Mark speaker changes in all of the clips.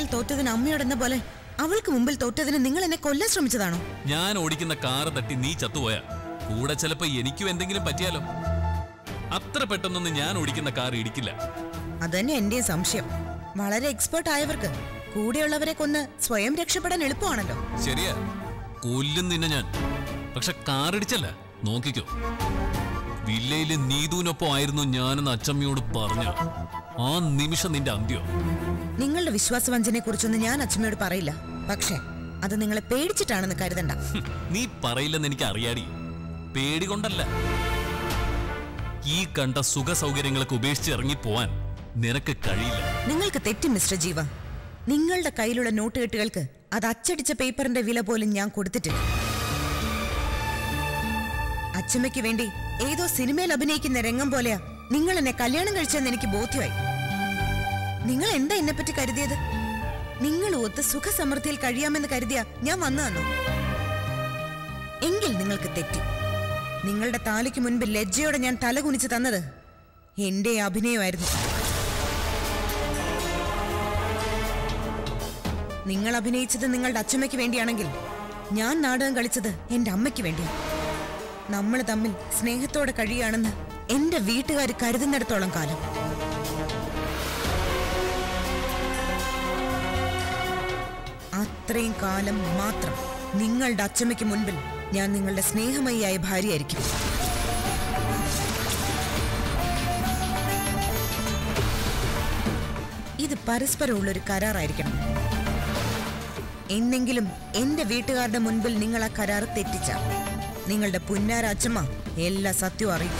Speaker 1: തോറ്റതിന് അമ്മയോടെന്ന പോലെ അവൾക്ക് മുമ്പിൽ തോറ്റതിന് നിങ്ങൾ എന്നെ കൊല്ലാൻ ശ്രമിച്ചതാണോ
Speaker 2: ഞാൻ ഓടിക്കുന്ന കാറ് തട്ടി നീ ചത്തുപോയാ കൂടെ ചിലപ്പോ എനിക്കും എന്തെങ്കിലും പറ്റിയാലോ അത്ര പെട്ടെന്നൊന്നും ഞാൻ ഓടിക്കുന്ന കാർ ഇടിക്കില്ല
Speaker 1: അതന്നെ എന്റെയും സംശയം വളരെ എക്സ്പേർട്ട് ആയവർക്ക് കൂടെയുള്ളവരെ കൊന്ന് സ്വയം രക്ഷപ്പെടാൻ എളുപ്പമാണല്ലോ
Speaker 2: ശരിയാ കൊല്ലും നിന്നെ ഞാൻ പക്ഷെ കാറിടിച്ചല്ല നോക്കിക്കോ വില്ലയിലെ നീതുവിനൊപ്പം ആയിരുന്നു ഞാനെന്ന് അച്ചമ്മയോട് പറഞ്ഞ ആ നിമിഷം നിന്റെ അന്ത്യോ
Speaker 1: നിങ്ങളുടെ വിശ്വാസവഞ്ചനെ കുറിച്ചൊന്നും ഞാൻ അച്ഛമ്മയോട് പറയില്ല പക്ഷേ അത് നിങ്ങളെ പേടിച്ചിട്ടാണെന്ന് കരുതണ്ട
Speaker 2: ഹും, നീ പറയില്ലെന്ന് എനിക്ക് അറിയാടി പേടി കൊണ്ടല്ല ഈ കണ്ട സുഖ സൗകര്യങ്ങളൊക്കെ ഉപേക്ഷിച്ച് ഇറങ്ങി പോവാൻ നിനക്ക് കഴിയില്ല
Speaker 1: നിങ്ങൾക്ക് തെറ്റും മിസ്റ്റർ ജീവ നിങ്ങളുടെ കയ്യിലുള്ള നോട്ടുകെട്ടുകൾക്ക് അത് അച്ചടിച്ച പേപ്പറിന്റെ വില പോലും ഞാൻ കൊടുത്തിട്ടില്ല അച്ചമ്മയ്ക്ക് വേണ്ടി ഏതോ സിനിമയിൽ അഭിനയിക്കുന്ന രംഗം പോലെയാ നിങ്ങൾ എന്നെ കല്യാണം കഴിച്ചെന്ന് എനിക്ക് ബോധ്യമായി നിങ്ങൾ എന്താ എന്നെപ്പറ്റി കരുതിയത് നിങ്ങൾ ഒത്ത് സുഖസമൃദ്ധിയിൽ കഴിയാമെന്ന് കരുതിയാ ഞാൻ വന്നു തന്നു എങ്കിൽ നിങ്ങൾക്ക് തെറ്റി നിങ്ങളുടെ താലിക്ക് മുൻപ് ലജ്ജയോടെ ഞാൻ തല കുനിച്ച് തന്നത് എന്റെ അഭിനയമായിരുന്നു നിങ്ങൾ അഭിനയിച്ചത് നിങ്ങളുടെ അച്ഛമ്മയ്ക്ക് വേണ്ടിയാണെങ്കിൽ ഞാൻ നാടകം കളിച്ചത് എന്റെ അമ്മയ്ക്ക് വേണ്ടിയാണ് നമ്മൾ തമ്മിൽ സ്നേഹത്തോടെ കഴിയുകയാണെന്ന് എന്റെ വീട്ടുകാർ കരുതുന്നിടത്തോളം കാലം അത്രയും കാലം മാത്രം നിങ്ങളുടെ അച്ഛമ്മയ്ക്ക് മുൻപിൽ ഞാൻ നിങ്ങളുടെ സ്നേഹമയിയായ ഭാര്യയായിരിക്കും ഇത് പരസ്പരമുള്ളൊരു കരാറായിരിക്കണം എന്നെങ്കിലും എന്റെ വീട്ടുകാരുടെ മുൻപിൽ നിങ്ങൾ ആ കരാർ തെറ്റിച്ച നിങ്ങളുടെ പുന്നാര അച്ഛമ്മ എല്ലാ സത്യവും അറിയും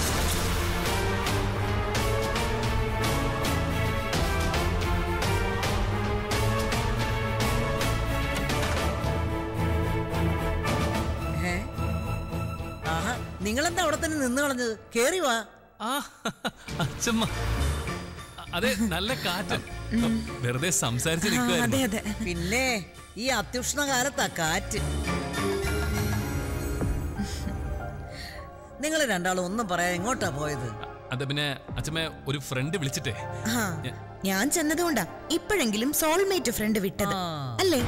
Speaker 3: ഏ? ആഹാ നിങ്ങളെന്താ അവിടെ തന്നെ നിന്ന് കളഞ്ഞത് കേറി വാ
Speaker 2: ആ അച്ചമ്മ അതെ നല്ല കാറ്റ് വെറുതെ
Speaker 1: ആ,
Speaker 2: സംസാരിച്ച്
Speaker 1: അതെ
Speaker 2: നിൽക്കുവായിരുന്നു
Speaker 1: അതെ
Speaker 3: പിന്നെ ഈ അത്യുഷ്ണ കാലത്താ കാറ്റ് നിങ്ങൾ രണ്ടാളും ഒന്നും പറയാൻ എങ്ങോട്ടാ പോയത്
Speaker 2: അതെ പിന്നെ അച്ഛമ്മ ഒരു ഫ്രണ്ട് വിളിച്ചിട്ടേ
Speaker 1: ആ ഞാൻ ചെന്നതുകൊണ്ടാ ഇപ്പോഴെങ്കിലും സോൾമേറ്റ് ഫ്രണ്ട് വിട്ടത്
Speaker 3: ആ.
Speaker 1: അല്ലേ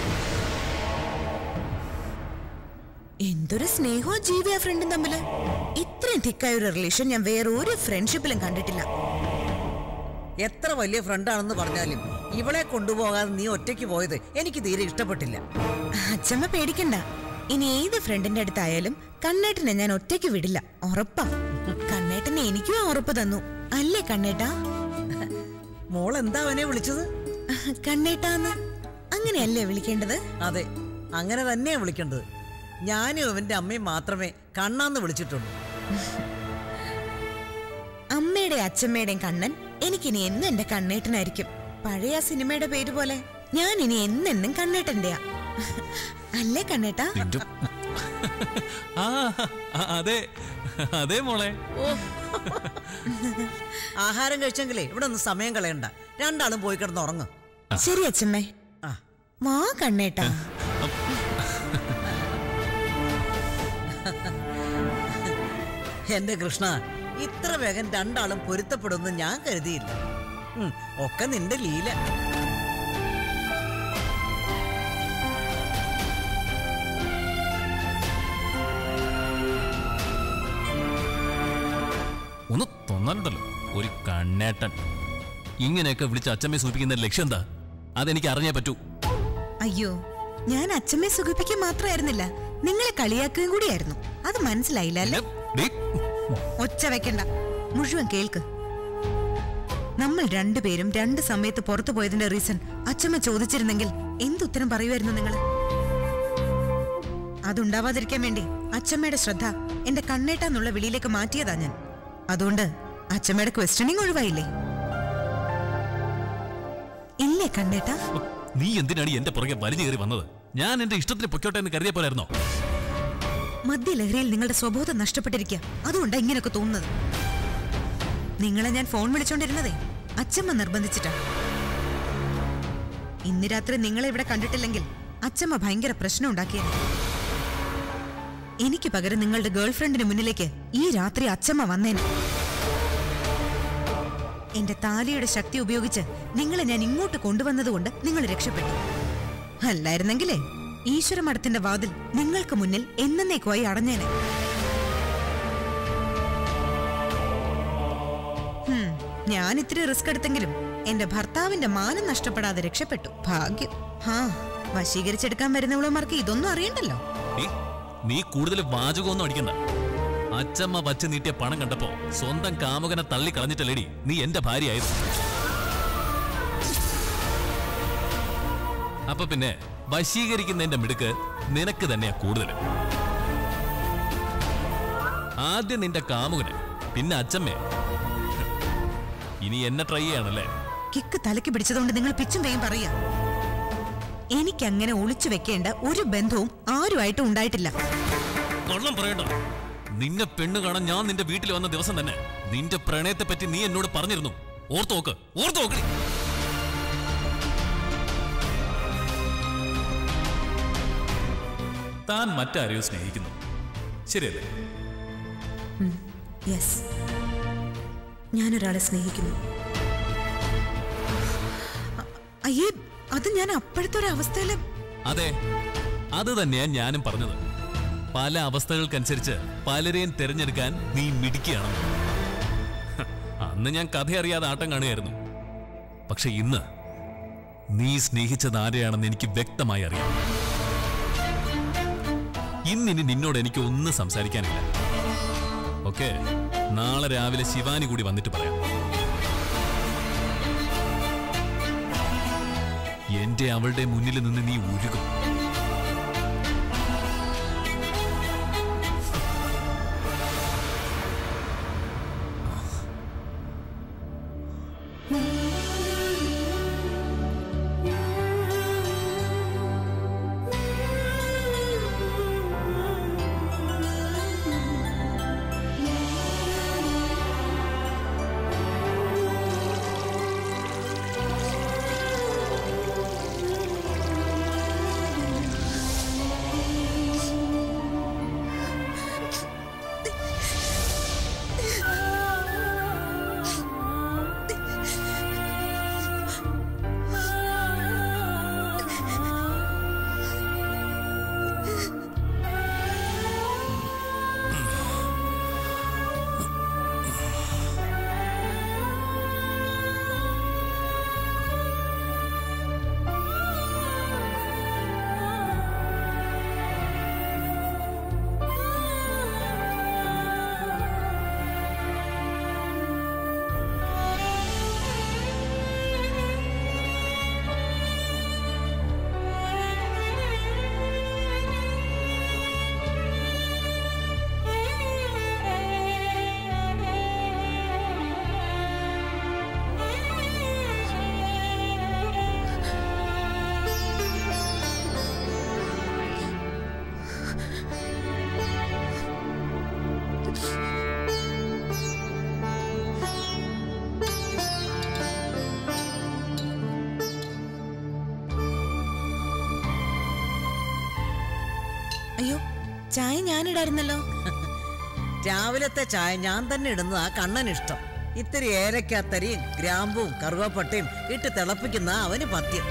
Speaker 1: എന്തൊരു സ്നേഹവും ജീവിയ ഫ്രണ്ടും തമ്മില് ഇത്രയും തിക്കായ ഒരു റിലേഷൻ ഞാൻ വേറെ ഒരു ഫ്രണ്ട്ഷിപ്പിലും കണ്ടിട്ടില്ല
Speaker 3: എത്ര വലിയ ഫ്രണ്ടാണെന്ന് പറഞ്ഞാലും ഇവളെ കൊണ്ടുപോകാതെ നീ ഒറ്റയ്ക്ക് പോയത് എനിക്ക് തീരെ ഇഷ്ടപ്പെട്ടില്ല
Speaker 1: അച്ഛമ്മ പേടിക്കണ്ട ഇനി ഏത് ഫ്രണ്ടിന്റെ അടുത്തായാലും കണ്ണേട്ടനെ ഞാൻ ഒറ്റയ്ക്ക് വിടില്ല ഉറപ്പാ കണ്ണേട്ടനെ എനിക്കും ആ ഉറപ്പ് തന്നു അല്ലേ കണ്ണേട്ടാ
Speaker 3: മോൾ എന്താ അവനെ വിളിച്ചത്
Speaker 1: കണ്ണേട്ടാന്ന് അങ്ങനെയല്ലേ വിളിക്കേണ്ടത്
Speaker 3: അതെ അങ്ങനെ തന്നെയാ വിളിക്കേണ്ടത് ഞാനും അവന്റെ അമ്മയും മാത്രമേ കണ്ണാന്ന് വിളിച്ചിട്ടുള്ളൂ
Speaker 1: അമ്മയുടെ അച്ഛമ്മയുടെയും കണ്ണൻ എനിക്കിനി എന്നും എന്റെ കണ്ണേട്ടനായിരിക്കും പഴയ ആ സിനിമയുടെ പേര് പോലെ ഞാൻ ഇനി എന്നെന്നും കണ്ണേട്ടന്റെയാ അല്ലേ കണ്ണേട്ടാ
Speaker 2: നിന്റെ ആ ആ, അതെ അതെ മോളെ
Speaker 3: ആഹാരം കഴിച്ചെങ്കിലേ ഇവിടെ ഒന്ന് സമയം കളയണ്ട രണ്ടാളും പോയി കിടന്ന് ഉറങ്ങും
Speaker 1: ശരി അച്ഛമ്മേ
Speaker 3: ആ
Speaker 1: വാ കണ്ണേട്ടാ
Speaker 3: എന്റെ കൃഷ്ണ ഇത്ര വേഗം രണ്ടാളും പൊരുത്തപ്പെടുമെന്ന് ഞാൻ കരുതിയില്ല ഉം, ഒക്കെ നിന്റെ ലീല
Speaker 2: ഒന്ന് തൊന്നാലുണ്ടല്ലോ ഒരു കണ്ണേട്ടൻ ഇങ്ങനെയൊക്കെ വിളിച്ച് അച്ഛമ്മയെ സൂചിപ്പിക്കുന്ന ലക്ഷ്യം എന്താ അതെനിക്ക് അറിഞ്ഞേ പറ്റൂ
Speaker 1: അയ്യോ ഞാൻ അച്ഛമ്മയെ സുഖിപ്പിക്കാൻ മാത്രമായിരുന്നില്ല നിങ്ങളെ കളിയാക്കുകയും കൂടിയായിരുന്നു അത് മനസ്സിലായില്ല അല്ലേ
Speaker 2: ഡേ,
Speaker 1: ഒച്ച വെക്കണ്ട മുഴുവൻ കേൾക്ക് നമ്മൾ രണ്ടുപേരും രണ്ട് സമയത്ത് പുറത്തു പോയതിന്റെ റീസൺ അച്ഛമ്മ ചോദിച്ചിരുന്നെങ്കിൽ എന്തുത്തരം പറയുമായിരുന്നു നിങ്ങൾ അതുണ്ടാവാതിരിക്കാൻ വേണ്ടി അച്ഛമ്മയുടെ ശ്രദ്ധ എന്റെ കണ്ണേട്ടാന്നുള്ള വിളിയിലേക്ക് മാറ്റിയതാ ഞാൻ അതുകൊണ്ട് അച്ഛമ്മയുടെ ക്വസ്റ്റ്യനിങ് ഒഴിവായില്ലേ ഇല്ലേ കണ്ണേട്ടാ
Speaker 2: നീ എന്തിനാണ് എന്റെ പുറകെ വലിഞ്ഞു കയറി വന്നത് ഞാൻ എന്റെ ഇഷ്ടത്തിന് പൊക്കോട്ടെ എന്ന് കരുതിയ പോലായിരുന്നോ
Speaker 1: മദ്യലഹരിയിൽ നിങ്ങളുടെ സ്വബോധം നഷ്ടപ്പെട്ടിരിക്കുക അതുകൊണ്ടാ ഇങ്ങനെയൊക്കെ തോന്നുന്നത് നിങ്ങളെ ഞാൻ ഫോൺ വിളിച്ചോണ്ടിരുന്നതേ അച്ഛമ്മ നിർബന്ധിച്ചിട്ടാ ഇന്ന് രാത്രി നിങ്ങളെ ഇവിടെ കണ്ടിട്ടില്ലെങ്കിൽ അച്ഛമ്മ ഭയങ്കര പ്രശ്നം ഉണ്ടാക്കിയത് എനിക്ക് പകരം നിങ്ങളുടെ ഗേൾഫ്രണ്ടിന് മുന്നിലേക്ക് ഈ രാത്രി അച്ഛമ്മ വന്നേനെ എന്റെ താലിയുടെ ശക്തി ഉപയോഗിച്ച് നിങ്ങളെ ഞാൻ ഇങ്ങോട്ട് കൊണ്ടുവന്നതുകൊണ്ട് നിങ്ങൾ രക്ഷപ്പെട്ടു അല്ലായിരുന്നെങ്കിലേ ഈശ്വര മഠത്തിന്റെ വാതിൽ നിങ്ങൾക്ക് മുന്നിൽ എന്നേക്കുമായി അടഞ്ഞേനെ ഹും, ഞാൻ ഇത്തിരി റിസ്ക് എടുത്തെങ്കിലും എന്റെ ഭർത്താവിന്റെ മാനം നഷ്ടപ്പെടാതെ രക്ഷപ്പെട്ടു ഭാഗ്യം ഹാ വശീകരിച്ചെടുക്കാൻ വരുന്നവളുമാർക്ക് ഇതൊന്നും അറിയണ്ടല്ലോ
Speaker 2: നീ നീ കൂടുതൽ വാചകമൊന്നും അടിക്കണ്ട അച്ചമ്മ വച്ച് നീട്ടിയ പണം കണ്ടപ്പോ സ്വന്തം കാമുകനെ തള്ളിക്കളഞ്ഞിട്ടല്ലേടി നീ എന്റെ ഭാര്യയായിരുന്നു അപ്പൊ പിന്നെ വശീകരിക്കുന്നതിന്റെ മിടുക്ക് നിനക്ക് തന്നെയാ കൂടുതൽ ആദ്യം നിന്റെ കാമുകന് പിന്നെ അച്ചമ്മയെ ഇനി എന്നെ ട്രൈ ചെയ്യാണല്ലേ
Speaker 1: കിക്ക് തലയ്ക്ക് പിടിച്ചതുകൊണ്ട് നിങ്ങൾ പിച്ചും പേയും പറയാ എനിക്കങ്ങനെ ഒളിച്ചു വെക്കേണ്ട ഒരു ബന്ധവും ആരുമായിട്ടും ഉണ്ടായിട്ടില്ല
Speaker 2: കൊള്ളം പറയണ്ട നിന്നെ പെണ്ണ് കാണാൻ ഞാൻ നിന്റെ വീട്ടിൽ വന്ന ദിവസം തന്നെ നിന്റെ പ്രണയത്തെ പറ്റി നീ എന്നോട് പറഞ്ഞിരുന്നു ഓർത്തു നോക്ക് ഓർത്തു നോക്കടി താൻ മറ്റാരെയോ സ്നേഹിക്കുന്നു ശരിയല്ലേ
Speaker 1: യെസ് ഞാനൊരാളെ സ്നേഹിക്കുന്നു അ- അയ്യേ അത് ഞാൻ അപ്പോഴത്തെ ഒരു അവസ്ഥയില്
Speaker 2: അതെ അത് തന്നെയാ ഞാനും പറഞ്ഞത് പല അവസ്ഥകൾക്കനുസരിച്ച് പലരെയും തിരഞ്ഞെടുക്കാൻ നീ മിടിക്കുകയാണ് അന്ന് ഞാൻ കഥ അറിയാതെ ആട്ടം കാണുകയായിരുന്നു പക്ഷെ ഇന്ന് നീ സ്നേഹിച്ചത് ആരെയാണെന്ന് എനിക്ക് വ്യക്തമായി അറിയാം ഇന്നിനി നിന്നോട് എനിക്ക് ഒന്നും സംസാരിക്കാനില്ല ഓക്കെ നാളെ രാവിലെ ശിവാനി കൂടി വന്നിട്ട് പറയാം എന്റെ അവളുടെ മുന്നിൽ നിന്ന് നീ ഉരുകും
Speaker 1: അയ്യോ ചായ ഞാനിടായിരുന്നല്ലോ
Speaker 3: രാവിലത്തെ ചായ ഞാൻ തന്നെ ഇടുന്നത് ആ കണ്ണൻ ഇഷ്ടം ഇത്തിരി ഏലക്കാത്തരിയും ഗ്രാമ്പും കറുവപ്പട്ടയും ഇട്ട് തിളപ്പിക്കുന്ന അവന് പത്യം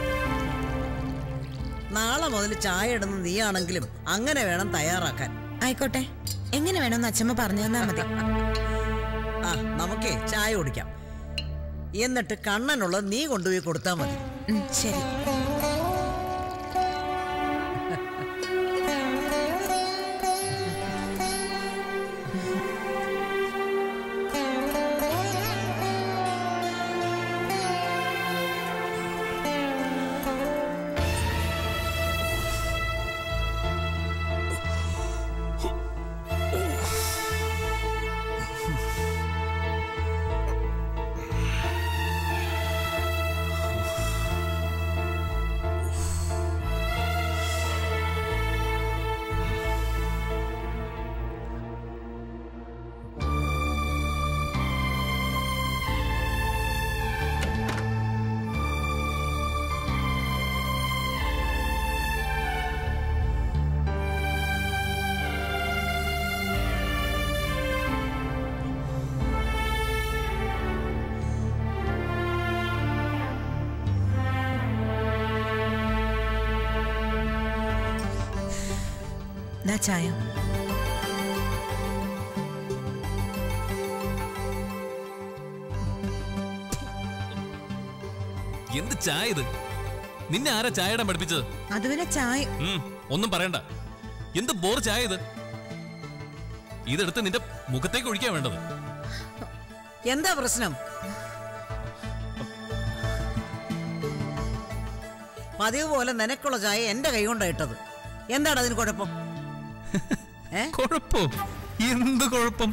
Speaker 3: നാളെ മുതൽ ചായ ഇടുന്ന നീയാണെങ്കിലും അങ്ങനെ വേണം തയ്യാറാക്കാൻ
Speaker 1: ആയിക്കോട്ടെ എങ്ങനെ വേണമെന്ന് അച്ഛമ്മ പറഞ്ഞു തന്നാ മതി
Speaker 3: ആ നമുക്കേ ചായ കുടിക്കാം എന്നിട്ട് കണ്ണനുള്ളത് നീ കൊണ്ടുപോയി കൊടുത്താൽ മതി
Speaker 1: ഉം, ശരി ദാ ചായ
Speaker 2: എന്ത് ചായ ഇത് നിന്നെ ആരാ ചായ ഇടാൻ പഠിപ്പിച്ചത്
Speaker 1: അത് പിന്നെ ചായ
Speaker 2: ഉം, ഒന്നും പറയണ്ട എന്ത് ബോർ ചായ ഇത് ഇതെടുത്ത് നിന്റെ മുഖത്തേക്ക് ഒഴിക്കാൻ വേണ്ടത്
Speaker 3: എന്താ പ്രശ്നം പതിവ് പോലെ നിനക്കുള്ള ചായ എന്റെ കൈ കൊണ്ടാ ഇട്ടത് എന്താണ് അതിന് കുഴപ്പം ഏ
Speaker 2: കുഴപ്പം എന്ത് കുഴപ്പം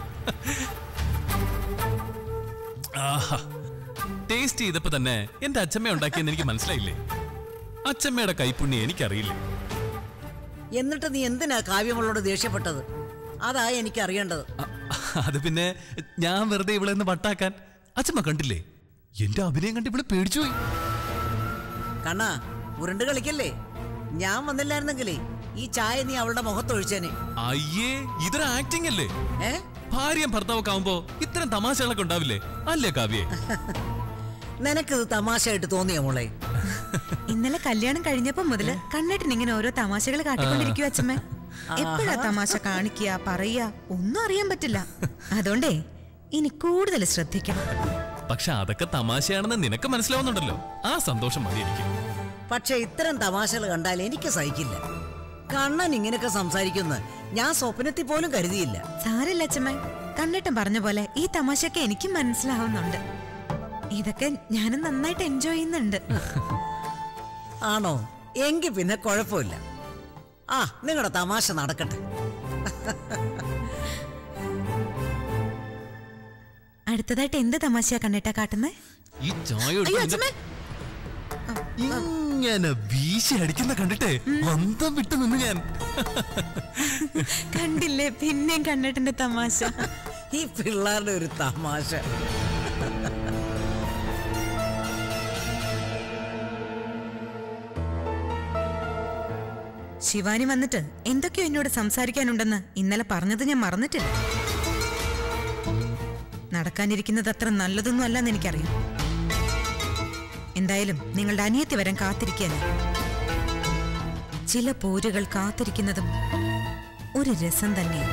Speaker 2: ആഹാ ടേസ്റ്റ് ചെയ്തപ്പോ തന്നെ എന്റെ അച്ഛമ്മ ഉണ്ടാക്കിയെന്ന് എനിക്ക് മനസ്സിലായില്ലേ അച്ഛമ്മയുടെ കൈപ്പുണ്യം എനിക്കറിയില്ല
Speaker 3: എന്നിട്ട് നീ എന്തിനാ കാവ്യമളോട് ദേഷ്യപ്പെട്ടത് അതാ എനിക്ക് അറിയേണ്ടത്
Speaker 2: അ- അത് പിന്നെ ഞാൻ വെറുതെ ഇവിടെ നിന്ന് വട്ടാക്കാൻ അച്ഛമ്മ കണ്ടില്ലേ എന്റെ അഭിനയം കണ്ട് ഇവിടെ പേടിച്ചുപോയി
Speaker 3: കണ്ണാ ഉരുണ്ട് കളിക്കല്ലേ ഞാൻ വന്നില്ലായിരുന്നെങ്കിലേ ഈ ചായ നീ അവളുടെ മുഖത്തൊഴിച്ചേനെ
Speaker 2: അയ്യേ ഇതൊരു ആക്ടിംഗ് അല്ലേ
Speaker 3: ഏ
Speaker 2: ഭാര്യയും ഭർത്താവൊക്കെ ആവുമ്പോ ഇത്തരം തമാശകളൊക്കെ ഉണ്ടാവില്ലേ അല്ലേ കാവ്യേ
Speaker 3: നിനക്കിത് തമാശയായിട്ട് തോന്നിയോ മോളെ
Speaker 1: ഇന്നലെ കല്യാണം കഴിഞ്ഞപ്പോ മുതല് കണ്ണേട്ടൻ ഇങ്ങനെ ഓരോ തമാശകൾ കാട്ടിക്കൊണ്ടിരിക്കുക അച്ഛമ്മ എപ്പോഴാ തമാശ കാണിക്കുക പറയുക ഒന്നും അറിയാൻ പറ്റില്ല അതുകൊണ്ടേ ഇനി കൂടുതൽ ശ്രദ്ധിക്കണം
Speaker 2: പക്ഷെ അതൊക്കെ തമാശയാണെന്ന് നിനക്ക് മനസ്സിലാവുന്നുണ്ടല്ലോ ആ സന്തോഷം മതി എനിക്ക്
Speaker 3: പക്ഷെ ഇത്തരം തമാശകൾ കണ്ടാൽ എനിക്ക് സഹിക്കില്ല കണ്ണൻ ഇങ്ങനെയൊക്കെ സംസാരിക്കുന്ന ഞാൻ സ്വപ്നത്തിൽ പോലും കരുതിയില്ല
Speaker 1: സാരല്ല അച്ഛമ്മ കണ്ണേട്ടൻ പറഞ്ഞ പോലെ ഈ തമാശയൊക്കെ എനിക്കും മനസ്സിലാവുന്നുണ്ട് ഇതൊക്കെ ഞാനും നന്നായിട്ട് എൻജോയ് ചെയ്യുന്നുണ്ട്
Speaker 3: ആണോ എങ്കിൽ പിന്നെ കുഴപ്പമില്ല ആ നിങ്ങളുടെ തമാശ നടക്കട്ടെ
Speaker 1: അടുത്തതായിട്ട് എന്ത് തമാശയാ കണ്ണേട്ടാ കാട്ടുന്നേ
Speaker 2: ഈ ചായ
Speaker 1: അയ്യോ
Speaker 2: എടുത്ത്
Speaker 1: അച്ഛമ്മ
Speaker 2: നിന്റെ- ഇങ്ങനെ വീശി അടിക്കുന്ന കണ്ടിട്ടേ മന്ദം വിട്ടു നിന്ന് ഞാൻ
Speaker 1: കണ്ടില്ലേ പിന്നെയും കണ്ണേട്ടന്റെ തമാശ
Speaker 3: ഈ പിള്ളേരുടെ ഒരു തമാശ
Speaker 1: ശിവാനി വന്നിട്ട് എന്തൊക്കെയോ എന്നോട് സംസാരിക്കാനുണ്ടെന്ന് ഇന്നലെ പറഞ്ഞത് ഞാൻ മറന്നിട്ടില്ല നടക്കാനിരിക്കുന്നത് അത്ര നല്ലതൊന്നും അല്ലെന്ന് എനിക്കറിയാം എന്തായാലും നിങ്ങളുടെ അനിയത്തി വരാൻ കാത്തിരിക്കാനേ ചില പോരുകൾ കാത്തിരിക്കുന്നതും ഒരു രസം തന്നെയാണ്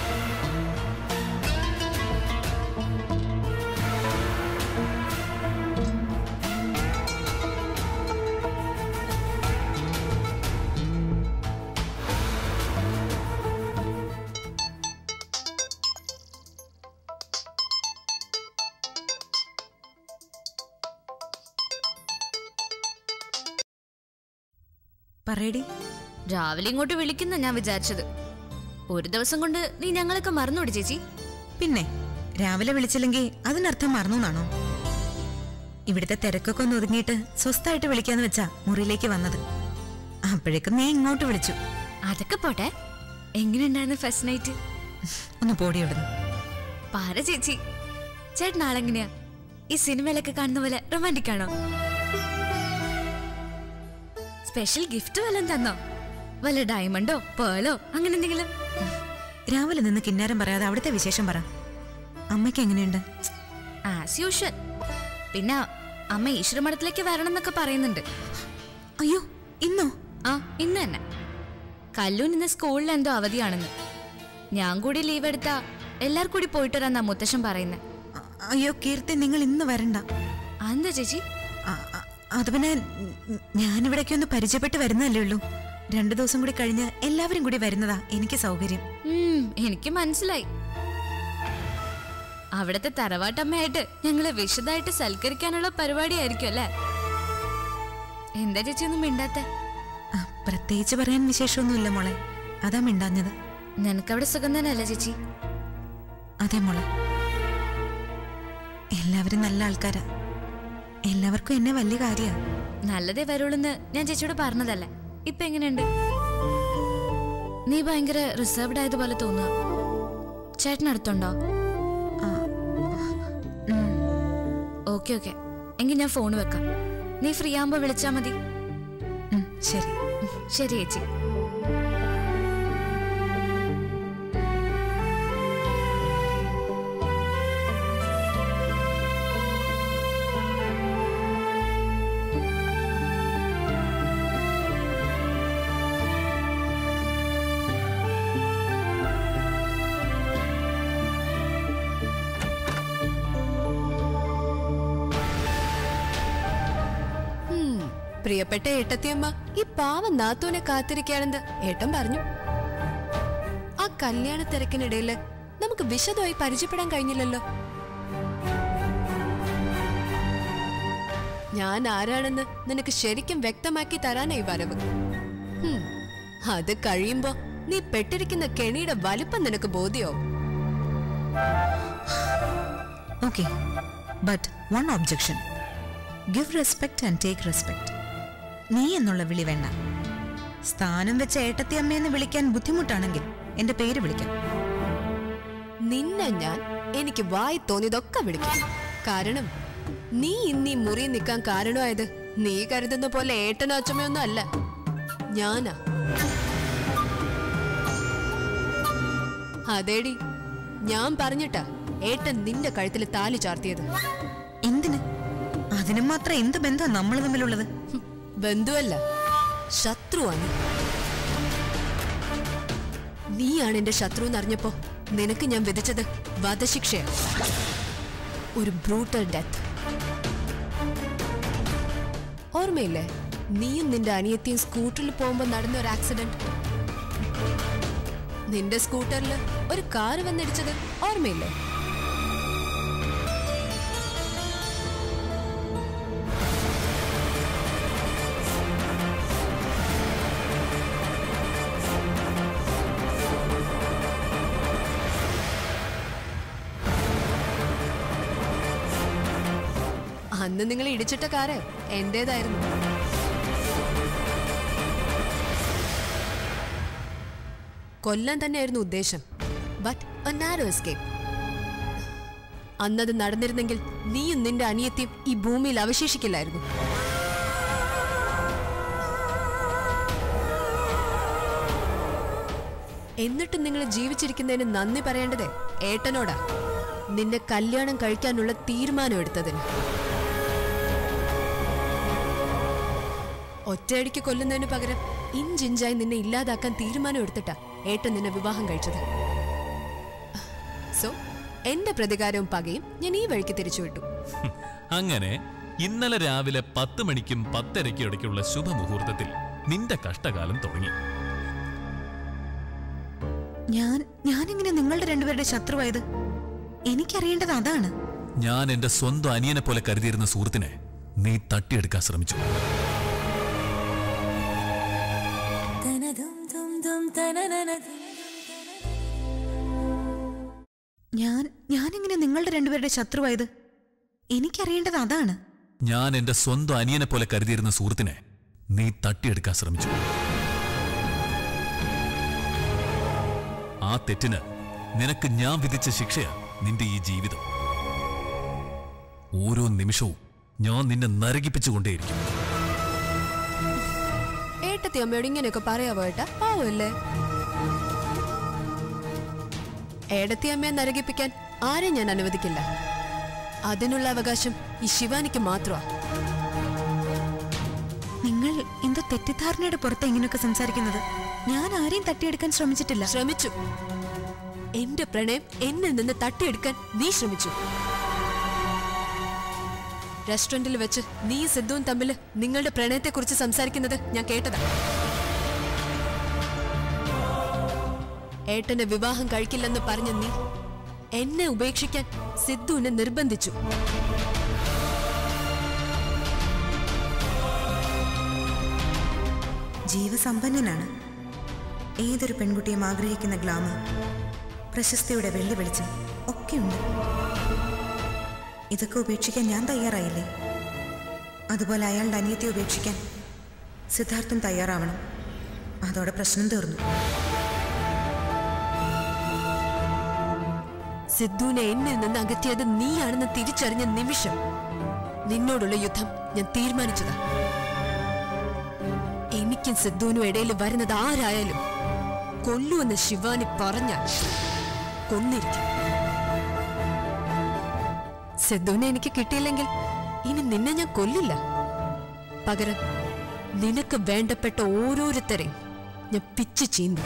Speaker 1: പറയടി
Speaker 4: രാവിലെ ഇങ്ങോട്ട് വിളിക്കുന്ന ഞാൻ വിചാരിച്ചത് ഒരു ദിവസം കൊണ്ട് നീ ഞങ്ങളൊക്കെ മറന്നോടി ചേച്ചി
Speaker 1: പിന്നെ രാവിലെ വിളിച്ചില്ലെങ്കിൽ അതിനർത്ഥം മറന്നു എന്നാണോ ഇവിടുത്തെ തിരക്കൊക്കെ ഒന്ന് ഒതുങ്ങിയിട്ട് സ്വസ്ഥായിട്ട് വിളിക്കാന്ന് വെച്ചാ മുറിയിലേക്ക് വന്നത് അപ്പോഴേക്കും നീ ഇങ്ങോട്ട് വിളിച്ചു
Speaker 4: അതൊക്കെ പോട്ടെ എങ്ങനെയുണ്ടായിരുന്നു ഫസ്റ്റ് നൈറ്റ്
Speaker 1: ഒന്ന് പോടി ഇവിടുന്ന്
Speaker 4: പാര ചേച്ചി ചേട്ടൻ ആളെങ്ങനെയാ ഈ സിനിമയിലൊക്കെ കാണുന്ന പോലെ റൊമാൻറ്റിക് ആണോ സ്പെഷ്യൽ ഗിഫ്റ്റ് വല്ലതും തന്നോ വല്ല ഡയമണ്ടോ പേളോ അങ്ങനെ എന്തെങ്കിലും
Speaker 1: രാവിലെ നിന്ന് കിന്നാരം പറയാതെ അവിടുത്തെ വിശേഷം പറ അമ്മയ്ക്ക് എങ്ങനെയുണ്ട്
Speaker 4: ആസ് യൂഷ്വൽ പിന്നെ അമ്മ ഈശ്വരമഠത്തിലേക്ക് വരണം എന്നൊക്കെ പറയുന്നുണ്ട്
Speaker 1: അയ്യോ ഇന്നോ
Speaker 4: ആ ഇന്ന് തന്നെ കല്ലൂൻ ഇന്ന് സ്കൂളിൽ എന്തോ അവധിയാണെന്ന് ഞാൻ കൂടി ലീവ് എടുത്താ എല്ലാവർക്കും കൂടി പോയിട്ട് വരാന്നാ മുത്തശ്ശൻ പറയുന്നത്
Speaker 1: അ- അയ്യോ കീർത്തി നിങ്ങൾ ഇന്ന് വരണ്ട
Speaker 4: എന്താ ചേച്ചി
Speaker 1: അ- അ- അത് പിന്നെ ഉം, ഞാനിവിടേക്ക് ഒന്ന് പരിചയപ്പെട്ട് വരുന്നതല്ലേ ഉള്ളൂ രണ്ടു ദിവസം കൂടി കഴിഞ്ഞ് എല്ലാവരും കൂടി വരുന്നതാ എനിക്ക് സൗകര്യം
Speaker 4: ഉം, എനിക്ക് മനസ്സിലായി അവിടത്തെ തറവാട്ടമ്മയായിട്ട് ഞങ്ങളെ വിശദമായിട്ട് സൽക്കരിക്കാനുള്ള പരിപാടിയായിരിക്കും അല്ലേ എന്താ ചേച്ചി ഒന്നും മിണ്ടാത്ത
Speaker 1: ആ, പ്രത്യേകിച്ച് പറയാൻ വിശേഷമൊന്നുമില്ല മോളെ അതാ മിണ്ടാഞ്ഞത്
Speaker 4: നിനക്കവിടെ സുഖം തന്നെയല്ലേ ചേച്ചി
Speaker 1: അതെ മോളെ എല്ലാവരും നല്ല ആൾക്കാരാ എല്ലാവർക്കും എന്നെ വലിയ കാര്യാ
Speaker 4: നല്ലതേ വരുള്ളൂന്ന് ഞാൻ ചേച്ചിയോട് പറഞ്ഞതല്ലേ ഇപ്പൊ എങ്ങനെയുണ്ട് നീ ഭയങ്കര റിസർവ്ഡ് ആയതുപോലെ തോന്നുക ചേട്ടനടുത്തുണ്ടോ ഓക്കെ ഓക്കെ എങ്കിൽ ഞാൻ ഫോൺ വെക്കാം നീ ഫ്രീ ആകുമ്പോ വിളിച്ചാ മതി
Speaker 1: ഉം, ശരി
Speaker 4: ഉം, ശരി ചേച്ചി
Speaker 5: പ്രിയപ്പെട്ട ഏട്ടത്തിയമ്മ ഈ പാവം നാത്തൂനെ കാത്തിരിക്കുകയാണെന്ന് ഏട്ടൻ പറഞ്ഞു ആ കല്യാണ തിരക്കിനിടയില് നമുക്ക് വിശദമായി പരിചയപ്പെടാൻ കഴിഞ്ഞില്ലല്ലോ ഞാൻ ആരാണെന്ന് നിനക്ക് ശരിക്കും വ്യക്തമാക്കി തരാനായി വരവ് ഹും, അത് കഴിയുമ്പോ നീ പെട്ടിരിക്കുന്ന കെണിയുടെ വലിപ്പം നിനക്ക് ബോധ്യമാവും
Speaker 1: okay but one objection give respect and take respect നീ എന്നുള്ള വിളി വേണ്ട സ്ഥാനം വെച്ച ഏട്ടത്തി അമ്മയെന്ന് വിളിക്കാൻ ബുദ്ധിമുട്ടാണെങ്കിൽ എന്റെ പേര് വിളിക്കാം
Speaker 5: നിന്നെ ഞാൻ എനിക്ക് വായി തോന്നിയതൊക്കെ വിളിക്കും കാരണം നീ ഇന്നീ മുറി നിൽക്കാൻ കാരണമായത് നീ കരുതുന്ന പോലെ ഏട്ടനോ അച്ഛമ്മയൊന്നും അല്ല ഞാനാ അതേടി ഞാൻ പറഞ്ഞിട്ടാ ഏട്ടൻ നിന്റെ കഴുത്തിൽ താലി ചാർത്തിയത്
Speaker 1: എന്തിന് അതിനും മാത്രം എന്ത് ബന്ധം നമ്മൾ തമ്മിലുള്ളത്
Speaker 5: ഹും, ബന്ധുവല്ല ശത്രുവാണ് നീയാണ് എന്റെ ശത്രു എന്നറിഞ്ഞപ്പോ നിനക്ക് ഞാൻ വിധിച്ചത് വധശിക്ഷയാണ് ഒരു ബ്രൂട്ടൽ ഡെത്ത് ഓർമ്മയില്ലേ നീയും നിന്റെ അനിയത്തിയും സ്കൂട്ടറിൽ പോകുമ്പോ നടന്ന ഒരു ആക്സിഡന്റ് നിന്റെ സ്കൂട്ടറിൽ ഒരു കാറ് വന്നിടിച്ചത് ഓർമ്മയില്ലേ അന്ന് നിങ്ങൾ ഇടിച്ചിട്ട കാറ് എന്റേതായിരുന്നു കൊല്ലാൻ തന്നെയായിരുന്നു ഉദ്ദേശം ബട്ട് നാരോ എസ്കേപ്പ് അന്നത് നടന്നിരുന്നെങ്കിൽ നീയും നിന്റെ അനിയത്തിയും ഈ ഭൂമിയിൽ അവശേഷിക്കില്ലായിരുന്നു എന്നിട്ടും നിങ്ങൾ ജീവിച്ചിരിക്കുന്നതിന് നന്ദി പറയേണ്ടത് ഏട്ടനോടാ നിന്നെ കല്യാണം കഴിക്കാനുള്ള തീരുമാനം എടുത്തതിന് ഒറ്റയടിക്ക് കൊല്ലുന്നതിന് പകരം ഇഞ്ചിഞ്ചായി നിന്നെ ഇല്ലാതാക്കാൻ തീരുമാനം എടുത്തിട്ടാ ഏട്ടൻ നിന്നെ വിവാഹം കഴിച്ചത് സോ എന്റെ പ്രതികാരവും പകയും ഞാൻ ഈ വഴിക്ക് തിരിച്ചുവിട്ടു
Speaker 2: ഹും. അങ്ങനെ ഇന്നലെ രാവിലെ പത്ത് മണിക്കും പത്തരയ്ക്കും ഇടയ്ക്കുള്ള ശുഭമുഹൂർത്തത്തിൽ നിന്റെ കഷ്ടകാലം തുടങ്ങി
Speaker 1: ഞാൻ ഞാനിങ്ങനെ നിങ്ങളുടെ രണ്ടുപേരുടെ ശത്രുവായത് എനിക്കറിയേണ്ടത് അതാണ്
Speaker 2: ഞാൻ എന്റെ സ്വന്തം അനിയനെ പോലെ കരുതിയിരുന്ന സുഹൃത്തിനെ നീ തട്ടിയെടുക്കാൻ ശ്രമിച്ചു
Speaker 1: ഞാൻ ഞാനിങ്ങനെ നിങ്ങളുടെ രണ്ടുപേരുടെ ശത്രുവായത് എനിക്കറിയേണ്ടത് അതാണ്
Speaker 2: ഞാൻ എന്റെ സ്വന്തം അനിയനെ പോലെ കരുതിയിരുന്ന സുഹൃത്തിനെ നീ തട്ടിയെടുക്കാൻ ശ്രമിച്ചു ആ തെറ്റിന് നിനക്ക് ഞാൻ വിധിച്ച ശിക്ഷയാ നിന്റെ ഈ ജീവിതം ഓരോ നിമിഷവും ഞാൻ നിന്നെ നരകിപ്പിച്ചുകൊണ്ടേയിരിക്കും
Speaker 5: ഏട്ടത്തി അമ്മയോട് ഇങ്ങനെയൊക്കെ പറയാവോ ഏട്ടാ പാവല്ലേ ഏടത്തി അമ്മയെ നരകിപ്പിക്കാൻ ആരെയും ഞാൻ അനുവദിക്കില്ല അതിനുള്ള അവകാശം ഈ ശിവാനിക്ക് മാത്രമാ
Speaker 1: നിങ്ങൾ എന്തോ തെറ്റിദ്ധാരണയുടെ പുറത്ത് ഇങ്ങനെയൊക്കെ സംസാരിക്കുന്നത് ഞാൻ ആരെയും തട്ടിയെടുക്കാൻ ശ്രമിച്ചിട്ടില്ല
Speaker 5: ശ്രമിച്ചു എന്റെ പ്രണയം എന്നിൽ നിന്ന് തട്ടിയെടുക്കാൻ നീ ശ്രമിച്ചു റെസ്റ്റോറന്റിൽ വെച്ച് നീ സിദ്ധുവും തമ്മിൽ നിങ്ങളുടെ പ്രണയത്തെക്കുറിച്ച് സംസാരിക്കുന്നത് ഞാൻ കേട്ടതാ ഏട്ടനെ വിവാഹം കഴിക്കില്ലെന്ന് പറഞ്ഞ നീ എന്നെ ഉപേക്ഷിക്കാൻ സിദ്ധുവിനെ നിർബന്ധിച്ചു
Speaker 1: ജീവസമ്പന്നനാണ് ഏതൊരു പെൺകുട്ടിയും ആഗ്രഹിക്കുന്ന ഗ്ലാമർ പ്രശസ്തിയുടെ വെള്ളി വെളിച്ചം ഒക്കെയുണ്ട് ഇതൊക്കെ ഉപേക്ഷിക്കാൻ ഞാൻ തയ്യാറായില്ലേ അതുപോലെ അയാളുടെ അനിയത്തെ ഉപേക്ഷിക്കാൻ സിദ്ധാർത്ഥൻ തയ്യാറാവണം അതോടെ പ്രശ്നം തീർന്നു
Speaker 5: സിദ്ധുവിനെ എന്നിൽ നിന്ന് അകറ്റിയത് നീയാണെന്ന് തിരിച്ചറിഞ്ഞ നിമിഷം നിന്നോടുള്ള യുദ്ധം ഞാൻ തീരുമാനിച്ചതാ എനിക്കും സിദ്ധുവിനും ഇടയിൽ വരുന്നത് ആരായാലും കൊല്ലുവെന്ന് ശിവാനി പറഞ്ഞാൽ കൊന്നിരിക്കും സിദ്ധുവിനെ എനിക്ക് കിട്ടിയില്ലെങ്കിൽ ഇനി നിന്നെ ഞാൻ കൊല്ലില്ല പകരം നിനക്ക് വേണ്ടപ്പെട്ട ഓരോരുത്തരെയും ഞാൻ പിച്ചു ചീന്തും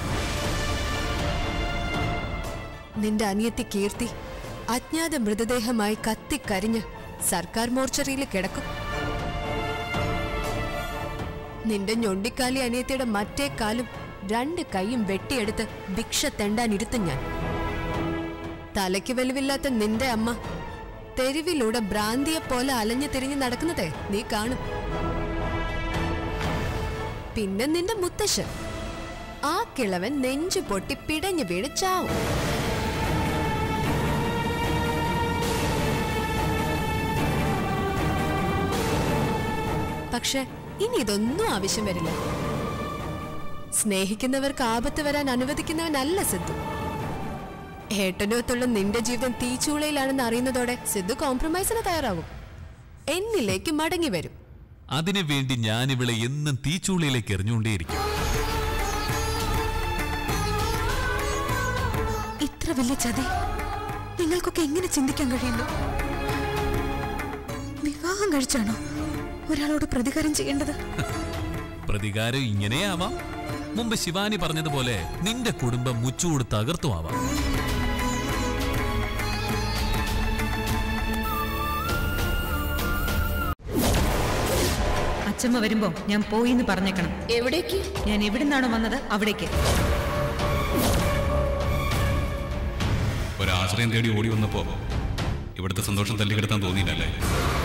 Speaker 5: നിന്റെ അനിയത്തി കീർത്തി അജ്ഞാത മൃതദേഹമായി കത്തിക്കരിഞ്ഞ് സർക്കാർ മോർച്ചറിയിൽ കിടക്കും നിന്റെ ഞൊണ്ടിക്കാലി അനിയത്തിയുടെ മറ്റേ കാലും രണ്ട് കൈയും വെട്ടിയെടുത്ത് ഭിക്ഷ തെണ്ടാൻ ഇരുത്തും ഞാൻ തലയ്ക്ക് വെളിവില്ലാത്ത നിന്റെ അമ്മ തെരുവിലൂടെ ഭ്രാന്തിയെ പോലെ അലഞ്ഞു തിരിഞ്ഞ് നടക്കുന്നതേ നീ കാണും പിന്നെ നിന്റെ മുത്തശ്ശൻ ആ കിളവൻ നെഞ്ചു പൊട്ടി പിടഞ്ഞു വീണ് ചാവും പക്ഷെ ഇനി ഇതൊന്നും ആവശ്യം വരില്ല സ്നേഹിക്കുന്നവർക്ക് ആപത്ത് വരാൻ അനുവദിക്കുന്നവനല്ല സിദ്ധു ഏട്ടനൊത്തുള്ള നിന്റെ ജീവിതം തീച്ചൂളയിലാണെന്ന് അറിയുന്നതോടെ സിദ്ധു കോംപ്രമൈസിന് തയ്യാറാവും എന്നിലേക്ക് മടങ്ങി വരും
Speaker 2: അതിനു വേണ്ടി ഞാൻ ഇവളെ എന്നും തീച്ചൂളിയിലേക്ക് എറിഞ്ഞുകൊണ്ടേയിരിക്കും
Speaker 1: ഇത്ര വലിയ ചതി നിങ്ങൾക്കൊക്കെ എങ്ങനെ ചിന്തിക്കാൻ കഴിയുന്നു വിവാഹം കഴിച്ചാണോ ഒരാളോട് പ്രതികാരം ചെയ്യേണ്ടത്
Speaker 2: പ്രതികാരം ഇങ്ങനെയാവാം മുമ്പ് ശിവാനി പറഞ്ഞതുപോലെ നിന്റെ കുടുംബം മുച്ചുകൂട് തകർത്തുമാവാം
Speaker 1: അച്ഛമ്മ വരുമ്പോ ഞാൻ പോയി എന്ന് പറഞ്ഞേക്കണം
Speaker 6: എവിടേക്ക്
Speaker 1: ഞാൻ എവിടുന്നാണോ വന്നത് അവിടേക്ക്
Speaker 7: ഒരാശ്രയം തേടി ഓടി വന്നപ്പോ ഇവിടുത്തെ സന്തോഷം തല്ലിക്കെടുത്താൻ തോന്നിയില്ലല്ലേ